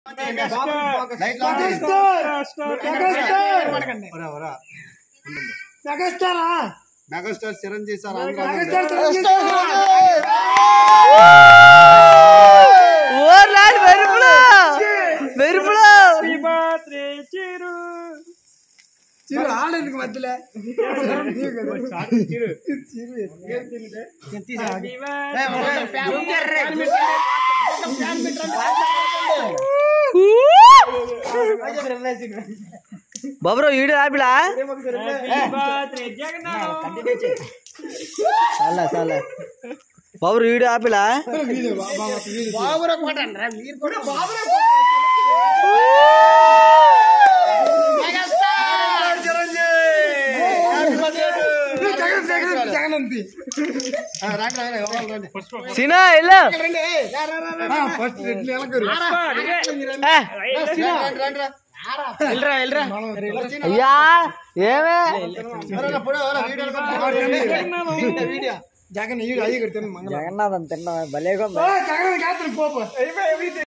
Light on చేయి. ఒరా, ఒరా. మెగాస్టార్ చిరంజీవి సార్ ఆంధ్ర ఓ లాడ్ మెరుపులు మెరుపులు బాబురావు వీడియో ఆపిలా చాలా చాలా బాబు వీడియో ఆపిలా ఆ, రండి, రండి, ఎవరు రండి. సినా వెళ్ళు రండి, రండి, రండి, రా. అయ్యా ఏమే ఎవరన్నా పొడి, ఎవరన్నా వీడియోలు కొట్టు. వీడియో. జగన్నాథం తిన్నా భలేగా ఉంది.